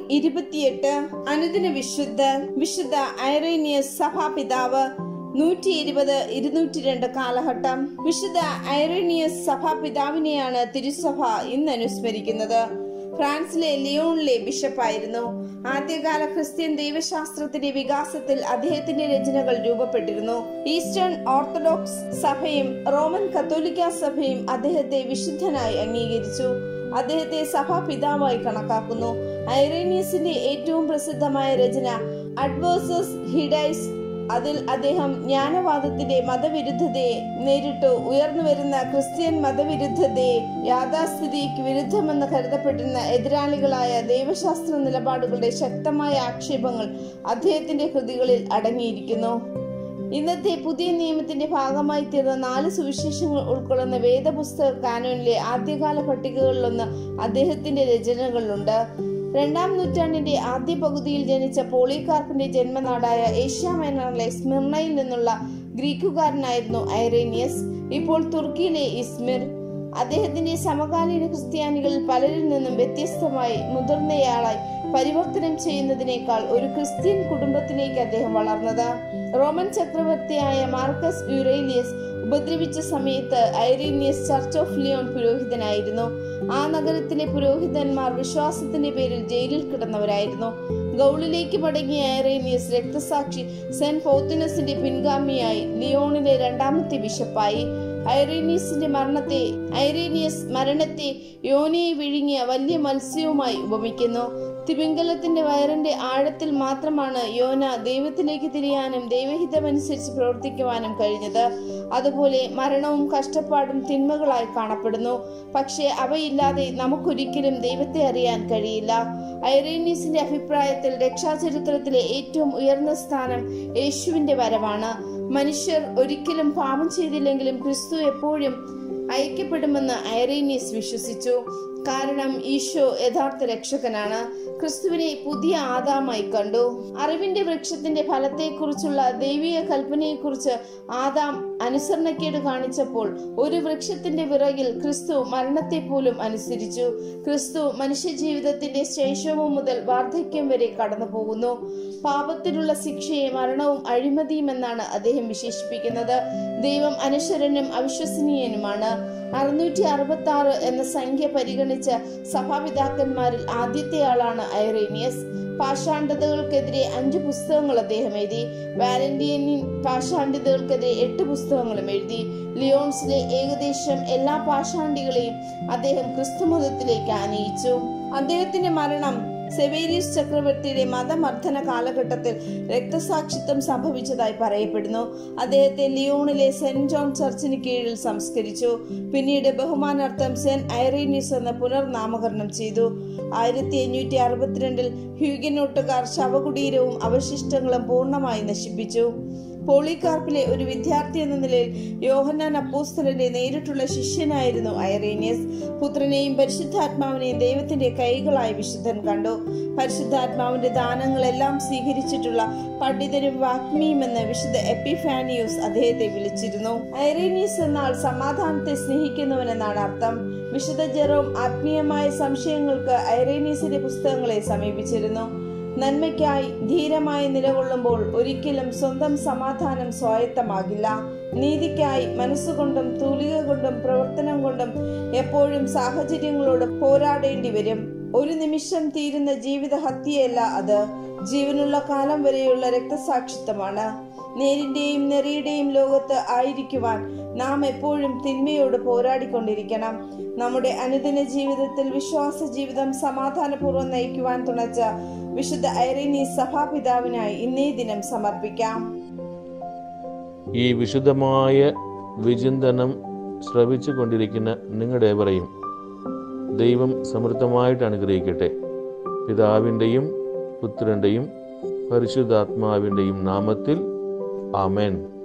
ഇരുപത്തിയെട്ട് അനുദിന വിശുദ്ധ വിശുദ്ധ ഐറേനിയസ് സഭാപിതാവ് നൂറ്റി ഇരുപത് ഇരുന്നൂറ്റി രണ്ട് കാലഘട്ടം വിശുദ്ധ ഐറേനിയസ് സഭാപിതാവിനെയാണ് തിരുസഭ ഇന്ന് അനുസ്മരിക്കുന്നത് ഫ്രാൻസിലെ ലിയോണിലെ ബിഷപ്പായിരുന്നു ആദ്യകാല ക്രിസ്ത്യൻ ദൈവശാസ്ത്രത്തിന്റെ വികാസത്തിൽ അദ്ദേഹത്തിന്റെ രചനകൾ രൂപപ്പെട്ടിരുന്നു ഈസ്റ്റേൺ ഓർത്തഡോക്സ് സഭയും റോമൻ കത്തോലിക്ക സഭയും അദ്ദേഹത്തെ വിശുദ്ധനായി അംഗീകരിച്ചു അദ്ദേഹത്തെ സഭാപിതാവായി കണക്കാക്കുന്നു ഐറേനിയസിന്റെ ഏറ്റവും പ്രസിദ്ധമായ രചന അഡ്വേഴ്സസ് ഹിഡൈസ് അതിൽ അദ്ദേഹം ജ്ഞാനവാദത്തിന്റെ മതവിരുദ്ധതയെ നേരിട്ടു ഉയർന്നു വരുന്ന ക്രിസ്ത്യൻ മതവിരുദ്ധതയെ യാഥാസ്ഥിതിക്ക് വിരുദ്ധമെന്ന് കരുതപ്പെട്ടിരുന്ന എതിരാളികളായ ദൈവശാസ്ത്ര നിലപാടുകളുടെ ശക്തമായ ആക്ഷേപങ്ങൾ അദ്ദേഹത്തിന്റെ കൃതികളിൽ അടങ്ങിയിരിക്കുന്നു ഇന്നത്തെ പുതിയ നിയമത്തിന്റെ ഭാഗമായി തീർന്ന നാല് സുവിശേഷങ്ങൾ ഉൾക്കൊള്ളുന്ന വേദപുസ്തക കാനോനിലെ ആദ്യകാല പട്ടികകളിലൊന്ന് അദ്ദേഹത്തിന്റെ രചനകളിലുണ്ട് രണ്ടാം നൂറ്റാണ്ടിന്റെ ആദ്യ പകുതിയിൽ ജനിച്ച പോളികാർപ്പിന്റെ ജന്മനാടായ ഏഷ്യ മൈനറിലെ സ്മിർണയിൽ നിന്നുള്ള ഗ്രീക്കുകാരനായിരുന്നു ഐറേനിയസ് ഇപ്പോൾ തുർക്കിയിലെ ഇസ്മിർ അദ്ദേഹത്തിന്റെ സമകാലീന ക്രിസ്ത്യാനികളിൽ പലരിൽ നിന്നും വ്യത്യസ്തമായി മുതിർന്നയാളായി പരിവർത്തനം ചെയ്യുന്നതിനേക്കാൾ ഒരു ക്രിസ്ത്യൻ കുടുംബത്തിലേക്ക് അദ്ദേഹം വളർന്നത് റോമൻ ചക്രവർത്തിയായ മാർക്കസ് യുറേലിയസ് ഉപദ്രവിച്ച സമയത്ത് ഐറീനിയസ് ചർച്ച് ഓഫ് ലിയോൺ പുരോഹിതനായിരുന്നു ആ നഗരത്തിലെ പുരോഹിതന്മാർ വിശ്വാസത്തിന്റെ പേരിൽ ജയിലിൽ കിടന്നവരായിരുന്നു ഗൗളിലേക്ക് മടങ്ങിയ ഐറേനിയസ് രക്തസാക്ഷി സെന്റ് ഫോത്തിനസിന്റെ പിൻഗാമിയായി ലിയോണിലെ രണ്ടാമത്തെ ബിഷപ്പായി ഐറേനിയസിന്റെ മരണത്തെ ഐറേനിയസ് മരണത്തെ യോനിയെ വിഴുങ്ങിയ വലിയ മത്സ്യവുമായി ഉപമിക്കുന്നു തിമിംഗലത്തിന്റെ വയറിന്റെ ആഴത്തിൽ മാത്രമാണ് യോന ദൈവത്തിലേക്ക് തിരിയാനും ദൈവഹിതമനുസരിച്ച് പ്രവർത്തിക്കുവാനും കഴിഞ്ഞത് അതുപോലെ മരണവും കഷ്ടപ്പാടും തിന്മകളായി കാണപ്പെടുന്നു പക്ഷേ അവയില്ലാതെ നമുക്കൊരിക്കലും ദൈവത്തെ അറിയാൻ കഴിയില്ല ഐറേനിയസിന്റെ അഭിപ്രായത്തിൽ രക്ഷാചരിത്രത്തിലെ ഏറ്റവും ഉയർന്ന സ്ഥാനം യേശുവിന്റെ വരവാണ് മനുഷ്യർ ഒരിക്കലും പാപം ചെയ്തില്ലെങ്കിലും ക്രിസ്തു എപ്പോഴും ഐക്യപ്പെടുമെന്ന് ഐറേനിയസ് വിശ്വസിച്ചു കാരണം ഈശോ യഥാർത്ഥ രക്ഷകനാണ് ക്രിസ്തുവിനെ പുതിയ ആദാമായി കണ്ടു അറിവിന്റെ വൃക്ഷത്തിന്റെ ഫലത്തെക്കുറിച്ചുള്ള ദൈവിക കൽപ്പനയെക്കുറിച്ച് ആദാം അനുസരണക്കേട് കാണിച്ചപ്പോൾ ഒരു വൃക്ഷത്തിന്റെ വിറകിൽ ക്രിസ്തു മരണത്തെ പോലും അനുസരിച്ചു ക്രിസ്തു മനുഷ്യ ജീവിതത്തിന്റെ ശൈശവം മുതൽ വാർദ്ധക്യം വരെ കടന്നു പോകുന്നു പാപത്തിനുള്ള ശിക്ഷയെ മരണവും അഴിമതിയും എന്നാണ് അദ്ദേഹം വിശേഷിപ്പിക്കുന്നത് ദൈവം അനശ്വരനും അവിശ്വസനീയനുമാണ് അറുന്നൂറ്റി അറുപത്തി ആറ് എന്ന സംഖ്യ പരിഗണിച്ച സഭാപിതാക്കന്മാരിൽ ആദ്യത്തെ ആളാണ് ഐറേനിയസ് പാഷാണ്ഡതകൾക്കെതിരെ അഞ്ച് പുസ്തകങ്ങൾ അദ്ദേഹം എഴുതി വാലന്റിയനിൻ പാഷാണ്ഡിതകൾക്കെതിരെ എട്ട് പുസ്തകങ്ങളും എഴുതി ലിയോൺസിലെ ഏകദേശം എല്ലാ പാഷാണ്ഡികളെയും അദ്ദേഹം ക്രിസ്തുമതത്തിലേക്ക് ആനയിച്ചു അദ്ദേഹത്തിന്റെ മരണം സെവേരിയസ് ചക്രവർത്തിയുടെ മതമർദ്ദന കാലഘട്ടത്തിൽ രക്തസാക്ഷിത്വം സംഭവിച്ചതായി പറയപ്പെടുന്നു അദ്ദേഹത്തെ ലിയോണിലെ സെന്റ് ജോൺ ചർച്ചിന് കീഴിൽ സംസ്കരിച്ചു പിന്നീട് ബഹുമാനാർത്ഥം സെന്റ് ഐറീനിയസ് എന്ന് പുനർനാമകരണം ചെയ്തു ആയിരത്തി അഞ്ഞൂറ്റി അറുപത്തിരണ്ടിൽ ഹ്യൂഗനോട്ടുകാർ ശവകുടീരവും അവശിഷ്ടങ്ങളും പൂർണ്ണമായി നശിപ്പിച്ചു പോളികാർപ്പിലെ ഒരു വിദ്യാർത്ഥി എന്ന നിലയിൽ യോഹന്നാൻ അപ്പോസ്തലന്റെ നേരിട്ടുള്ള ശിഷ്യനായിരുന്നു ഐറേനിയസ് പുത്രനെയും പരിശുദ്ധാത്മാവിനെയും ദൈവത്തിന്റെ കൈകളായി വിശുദ്ധൻ കണ്ടു പരിശുദ്ധാത്മാവിന്റെ ദാനങ്ങളെല്ലാം സ്വീകരിച്ചിട്ടുള്ള പണ്ഡിതരും വാഗ്മിയുമെന്ന് വിശുദ്ധ എപ്പിഫാനിയൂസ് അദ്ദേഹത്തെ വിളിച്ചിരുന്നു ഐറേനിയസ് എന്നാൽ സമാധാനത്തെ സ്നേഹിക്കുന്നവനെന്നാണ് അർത്ഥം വിശുദ്ധ ജെറോം ആത്മീയമായ സംശയങ്ങൾക്ക് ഐറേനിയസിന്റെ പുസ്തകങ്ങളെ സമീപിച്ചിരുന്നു നന്മയ്ക്കായി ധീരമായി നിലകൊള്ളുമ്പോൾ ഒരിക്കലും സ്വന്തം സമാധാനം സ്വായത്തമാകില്ല നീതിക്കായി മനസ്സുകൊണ്ടും തൂലിക കൊണ്ടും പ്രവർത്തനം കൊണ്ടും എപ്പോഴും സാഹചര്യങ്ങളോട് പോരാടേണ്ടി വരും ഒരു നിമിഷം തീരുന്ന ജീവിത ഹത്യയല്ല അത് ജീവനുള്ള കാലം വരെയുള്ള രക്തസാക്ഷിത്വമാണ് നേരിന്റെയും നെറിയുടെയും ലോകത്ത് ആയിരിക്കുവാൻ നാം എപ്പോഴും തിന്മയോട് പോരാടിക്കൊണ്ടിരിക്കണം നമ്മുടെ അനുദിന ജീവിതത്തിൽ വിശ്വാസ ജീവിതം സമാധാനപൂർവ്വം നയിക്കുവാൻ തുണച്ച വിശുദ്ധ ഐറേനി സഭാപിതാവിനായി ഇന്നേ ദിനം സമർപ്പിക്കാം ഈ വിശുദ്ധമായ വിചിന്തനം ശ്രവിച്ചു കൊണ്ടിരിക്കുന്ന നിങ്ങളുടെവരെയും ദൈവം സമൃദ്ധമായിട്ട് അനുഗ്രഹിക്കട്ടെ പിതാവിൻ്റെയും പുത്രൻ്റെയും പരിശുദ്ധാത്മാവിൻ്റെയും നാമത്തിൽ ആമേൻ